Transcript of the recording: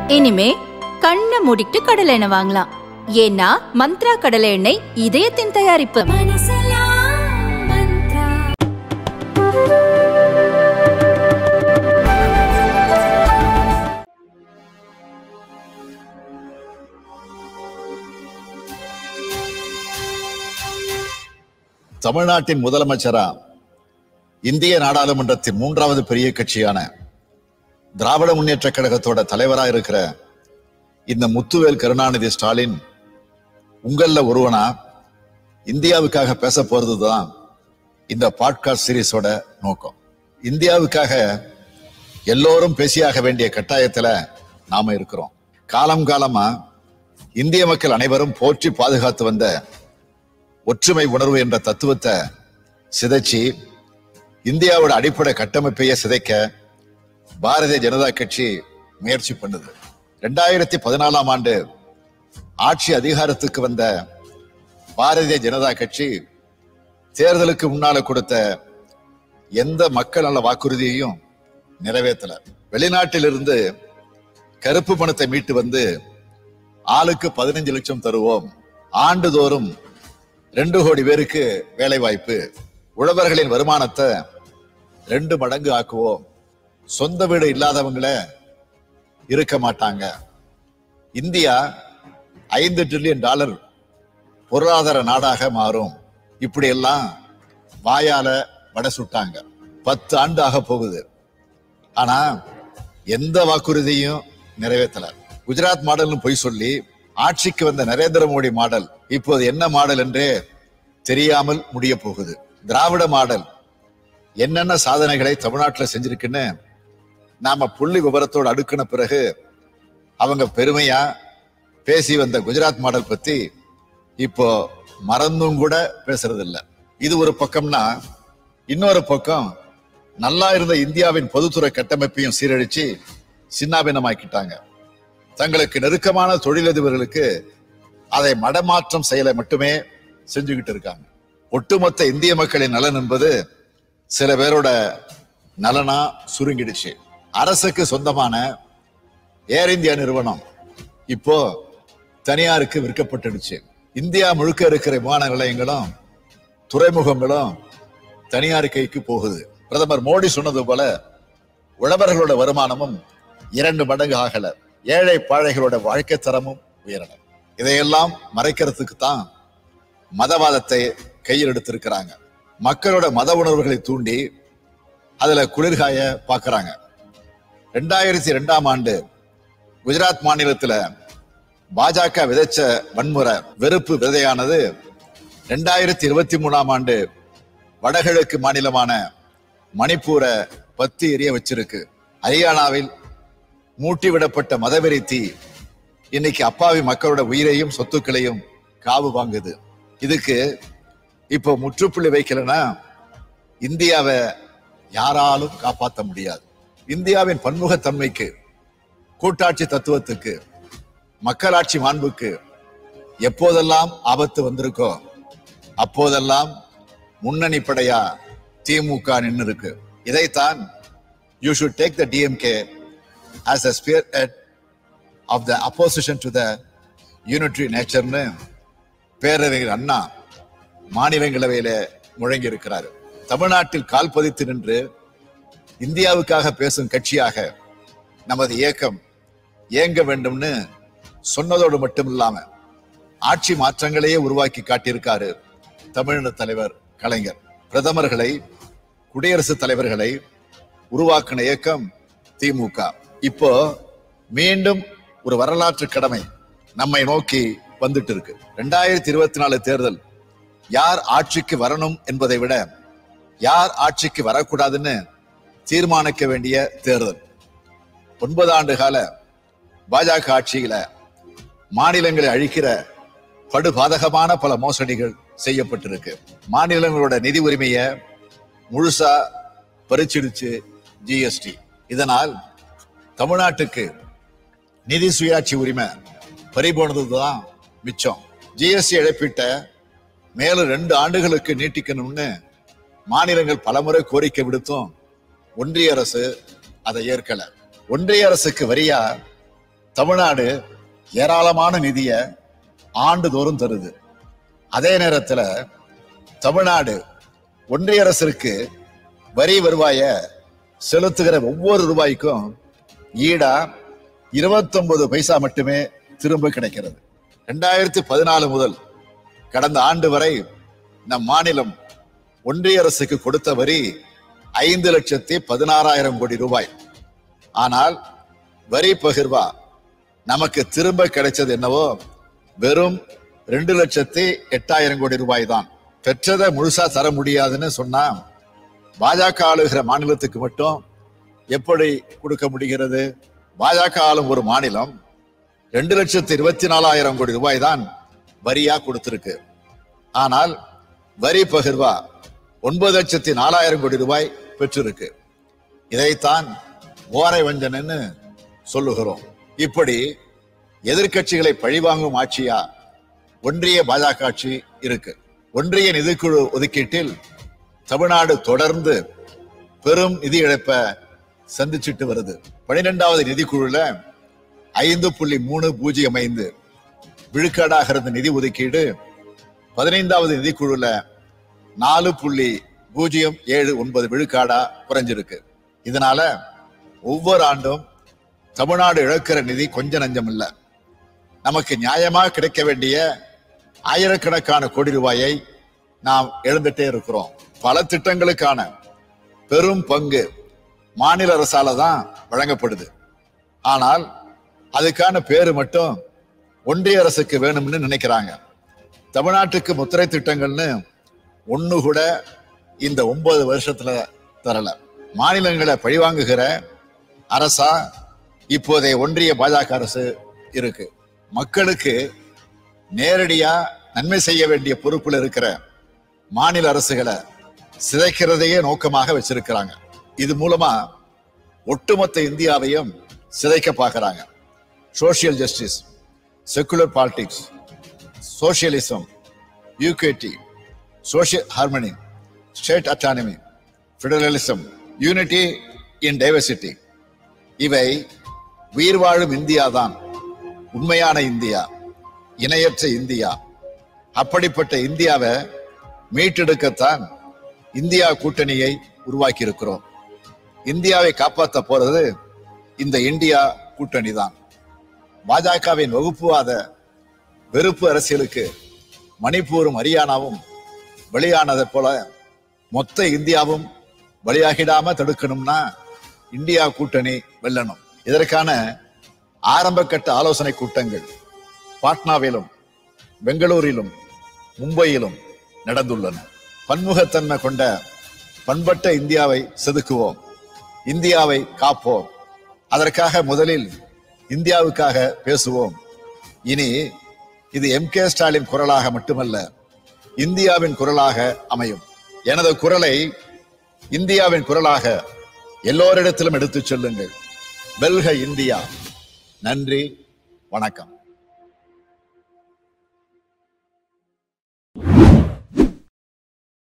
இனிமே கண்ணை மூடிட்டு கடலை எண்ணெய் வாங்கலாம் ஏன்னா மந்த்ரா கடலை எண்ணெய் இதயத்தின் தயாரிப்பு தமிழ்நாட்டின் முதலமைச்சரா இந்திய நாடாளுமன்றத்தின் மூன்றாவது பெரிய கட்சியான திராவிட முன்னேற்ற கழகத்தோட தலைவரா இருக்கிற இந்த முத்துவேல் கருணாநிதி ஸ்டாலின் உங்கள ஒருவனா இந்தியாவுக்காக பேச போறதுதான் இந்த பாட்காஸ்ட் சீரிஸோட நோக்கம் இந்தியாவுக்காக எல்லோரும் பேசியாக வேண்டிய கட்டாயத்துல நாம இருக்கிறோம் காலம் காலமா இந்திய மக்கள் அனைவரும் போற்றி பாதுகாத்து வந்த ஒற்றுமை உணர்வு என்ற தத்துவத்தை சிதைச்சி இந்தியாவோட அடிப்படை கட்டமைப்பையே சிதைக்க பாரதிய ஜனதா கட்சி முயற்சி பண்ணுது ரெண்டாயிரத்தி பதினாலாம் ஆண்டு ஆட்சி அதிகாரத்துக்கு வந்த பாரதிய ஜனதா கட்சி தேர்தலுக்கு முன்னால கொடுத்த எந்த மக்கள் நல வாக்குறுதியையும் நிறைவேற்றல வெளிநாட்டிலிருந்து கருப்பு பணத்தை மீட்டு வந்து ஆளுக்கு பதினஞ்சு லட்சம் தருவோம் ஆண்டுதோறும் ரெண்டு கோடி பேருக்கு வேலை வாய்ப்பு உழவர்களின் வருமானத்தை ரெண்டு மடங்கு ஆக்குவோம் சொந்த வீடு இல்லாதவங்கள இருக்க மாட்டாங்க இந்தியா ஐந்து ட்ரில்லியன் டாலர் பொருளாதார நாடாக மாறும் இப்படி எல்லாம் வாயால வடை சுட்டாங்க பத்து ஆண்டு ஆக போகுது ஆனா எந்த வாக்குறுதியும் நிறைவேற்றல குஜராத் மாடல்னு பொய் சொல்லி ஆட்சிக்கு வந்த நரேந்திர மோடி மாடல் இப்போது என்ன மாடல் என்றே தெரியாமல் முடிய போகுது திராவிட மாடல் என்னென்ன சாதனைகளை தமிழ்நாட்டில் செஞ்சிருக்குன்னு நாம புள்ளி விவரத்தோடு அடுக்கின பிறகு அவங்க பெருமையா பேசி வந்த குஜராத் மாடல் பத்தி இப்போ மறந்தும் கூட பேசுறது இல்ல இது ஒரு பக்கம்னா இன்னொரு பக்கம் நல்லா இருந்த இந்தியாவின் பொதுத்துறை கட்டமைப்பையும் சீரழிச்சு சின்னாபின்னமாக்கிட்டாங்க தங்களுக்கு நெருக்கமான தொழிலதிபர்களுக்கு அதை மடமாற்றம் செயலை மட்டுமே செஞ்சுக்கிட்டு இருக்காங்க ஒட்டுமொத்த இந்திய மக்களின் நலன் என்பது சில பேரோட நலனா சுருங்கிடுச்சு அரசுக்கு சொந்தமான ஏர் இந்தியா நிறுவனம் இப்போ தனியாருக்கு விற்கப்பட்டுடுச்சு இந்தியா முழுக்க இருக்கிற விமான நிலையங்களும் துறைமுகங்களும் தனியார் கைக்கு போகுது பிரதமர் மோடி சொன்னது போல உழவர்களோட வருமானமும் இரண்டு மடங்கு ஆகல ஏழை பாழைகளோட வாழ்க்கை தரமும் உயரல இதையெல்லாம் மறைக்கிறதுக்கு தான் மதவாதத்தை கையில் எடுத்திருக்கிறாங்க மக்களோட மத உணர்வுகளை தூண்டி அதுல குளிர்காய பார்க்கறாங்க ரெண்டாயிரத்தி ரெண்டாம் ஆண்டு குஜராத் மாநிலத்துல பாஜக விதைச்ச வன்முறை வெறுப்பு விதையானது ரெண்டாயிரத்தி இருபத்தி மூணாம் ஆண்டு வடகிழக்கு மாநிலமான மணிப்பூரை பத்தி எரிய வச்சிருக்கு ஹரியானாவில் மூட்டி விடப்பட்ட மதவெறி தீ இன்னைக்கு அப்பாவி மக்களோட உயிரையும் சொத்துக்களையும் காவு வாங்குது இதுக்கு இப்போ முற்றுப்புள்ளி வைக்கலன்னா இந்தியாவை யாராலும் காப்பாற்ற முடியாது இந்தியாவின் பன்முகத்தன்மைக்கு கூட்டாட்சி தத்துவத்துக்கு மக்களாட்சி மாண்புக்கு எப்போதெல்லாம் ஆபத்து வந்திருக்கோ அப்போதெல்லாம் முன்னணி படையா திமுக நின்று இருக்கு இதைத்தான் you should take the DMK as a sphere of the opposition to the unitary நேச்சர்னு பேரறிஞர் அண்ணா மாநிலங்களவையில முழங்கி இருக்கிறார் தமிழ்நாட்டில் கால் பதித்து நின்று இந்தியாவுக்காக பேசும் கட்சியாக நமது இயக்கம் இயங்க வேண்டும்னு சொன்னதோடு மட்டும் இல்லாம ஆட்சி மாற்றங்களையே உருவாக்கி காட்டியிருக்காரு தமிழின தலைவர் கலைஞர் பிரதமர்களை குடியரசுத் தலைவர்களை உருவாக்கின இயக்கம் திமுக இப்போ மீண்டும் ஒரு வரலாற்று கடமை நம்மை நோக்கி வந்துட்டு இருக்கு ரெண்டாயிரத்தி இருபத்தி நாலு தேர்தல் யார் ஆட்சிக்கு வரணும் என்பதை விட யார் ஆட்சிக்கு வரக்கூடாதுன்னு தீர்மானிக்க வேண்டிய தேர்தல் ஒன்பது ஆண்டு கால பாஜக ஆட்சியில மாநிலங்களை அழிக்கிற படுபாதகமான பல மோசடிகள் செய்யப்பட்டிருக்கு மாநிலங்களோட நிதி உரிமையை முழுசா பறிச்சிடுச்சு ஜிஎஸ்டி இதனால் தமிழ்நாட்டுக்கு நிதி சுயாட்சி உரிமை பறிபோனதுதான் மிச்சம் ஜிஎஸ்டி இழப்பீட்ட மேலும் ரெண்டு ஆண்டுகளுக்கு நீட்டிக்கணும்னு மாநிலங்கள் பலமுறை கோரிக்கை விடுத்தும் ஒன்றிய அரசு அதை ஏற்கல ஒன்றிய அரசுக்கு வரியா தமிழ்நாடு ஏராளமான நிதிய ஆண்டுதோறும் தருது அதே நேரத்துல தமிழ்நாடு ஒன்றிய அரசிற்கு வரி வருவாய செலுத்துகிற ஒவ்வொரு ரூபாய்க்கும் ஈடா 29 பைசா மட்டுமே திரும்ப கிடைக்கிறது ரெண்டாயிரத்தி பதினாலு முதல் கடந்த ஆண்டு வரை நம் மாநிலம் ஒன்றிய அரசுக்கு கொடுத்த வரி ஐந்து லட்சத்தி பதினாறாயிரம் கோடி ரூபாய் ஆனால் வரி பகிர்வா நமக்கு திரும்ப கிடைச்சது என்னவோ வெறும் ரெண்டு லட்சத்தி எட்டாயிரம் கோடி ரூபாய் தான் பெற்றதை முழுசா தர முடியாதுன்னு சொன்னா பாஜக ஆளுகிற மாநிலத்துக்கு மட்டும் எப்படி கொடுக்க முடிகிறது பாஜக ஆளும் ஒரு மாநிலம் ரெண்டு லட்சத்தி இருபத்தி நாலாயிரம் கோடி ரூபாய் தான் வரியா கொடுத்திருக்கு ஆனால் வரி பகிர்வா ஒன்பது லட்சத்தி நாலாயிரம் கோடி ரூபாய் பெற்றிருக்கு இதைத்தான் ஓரை வஞ்சனன்னு சொல்லுகிறோம் இப்படி எதிர்க்கட்சிகளை பழிவாங்கும் ஆட்சியா ஒன்றிய பாஜக ஆட்சி இருக்கு ஒன்றிய நிதிக்குழு ஒதுக்கீட்டில் தமிழ்நாடு தொடர்ந்து பெரும் நிதி இழப்பை சந்திச்சிட்டு வருது பனிரெண்டாவது நிதிக்குழுல ஐந்து புள்ளி மூணு பூஜ்ஜியம் ஐந்து விழுக்காடாக இருந்த நிதி ஒதுக்கீடு பதினைந்தாவது நிதிக்குழுல நாலு புள்ளி பூஜ்ஜியம் ஏழு ஒன்பது விழுக்காடா குறைஞ்சிருக்கு இதனால ஒவ்வொரு ஆண்டும் தமிழ்நாடு இழக்கிற நிதி கொஞ்ச நஞ்சம் இல்ல நமக்கு நியாயமா கிடைக்க வேண்டிய ஆயிரக்கணக்கான கோடி ரூபாயை நாம் இழந்துட்டே இருக்கிறோம் பல திட்டங்களுக்கான பெரும் பங்கு மாநில அரசால தான் வழங்கப்படுது ஆனால் அதுக்கான பேரு மட்டும் ஒன்றிய அரசுக்கு வேணும்னு நினைக்கிறாங்க தமிழ்நாட்டுக்கு முத்திரை திட்டங்கள்னு ஒண்ணு கூட இந்த ஒன்பது வருஷத்துல தரல மாநிலங்களை பழிவாங்குகிற அரசா இப்போதைய ஒன்றிய பாஜக அரசு இருக்கு மக்களுக்கு நேரடியா நன்மை செய்ய வேண்டிய பொறுப்புல இருக்கிற மாநில அரசுகளை சிதைக்கிறதையே நோக்கமாக வச்சிருக்கிறாங்க இது மூலமா ஒட்டுமொத்த இந்தியாவையும் சிதைக்க பார்க்கறாங்க social justice secular politics socialism யூகேடி social harmony state autonomy federalism unity in diversity இவை உயிர் வாழும் இந்தியா தான் உண்மையான இந்தியா இணையற்ற இந்தியா அப்படிப்பட்ட இந்தியாவை மீட்டெடுக்கத்தான் இந்தியா கூட்டணியை உருவாக்கி இருக்கிறோம் இந்தியாவை காப்பாற்ற போறது இந்த இந்தியா கூட்டணி தான் பாஜகவின் வகுப்புவாத வெறுப்பு அரசியலுக்கு மணிப்பூரும் ஹரியானாவும் வெளியானதை போல மொத்த இந்தியாவும் பலியாகிடாம தடுக்கணும்னா இந்தியா கூட்டணி வெல்லணும் இதற்கான ஆரம்ப கட்ட ஆலோசனை கூட்டங்கள் பாட்னாவிலும் பெங்களூரிலும் மும்பையிலும் நடந்துள்ளன பன்முகத்தன்மை கொண்ட பண்பட்ட இந்தியாவை செதுக்குவோம் இந்தியாவை காப்போம் அதற்காக முதலில் இந்தியாவுக்காக பேசுவோம் இனி இது எம் கே ஸ்டாலின் குரலாக மட்டுமல்ல இந்தியாவின் குரலாக அமையும் எனது குரலை இந்தியாவின் குரலாக எல்லோரிடத்திலும் எடுத்துச் செல்லுங்கள் வெல்க இந்தியா நன்றி வணக்கம்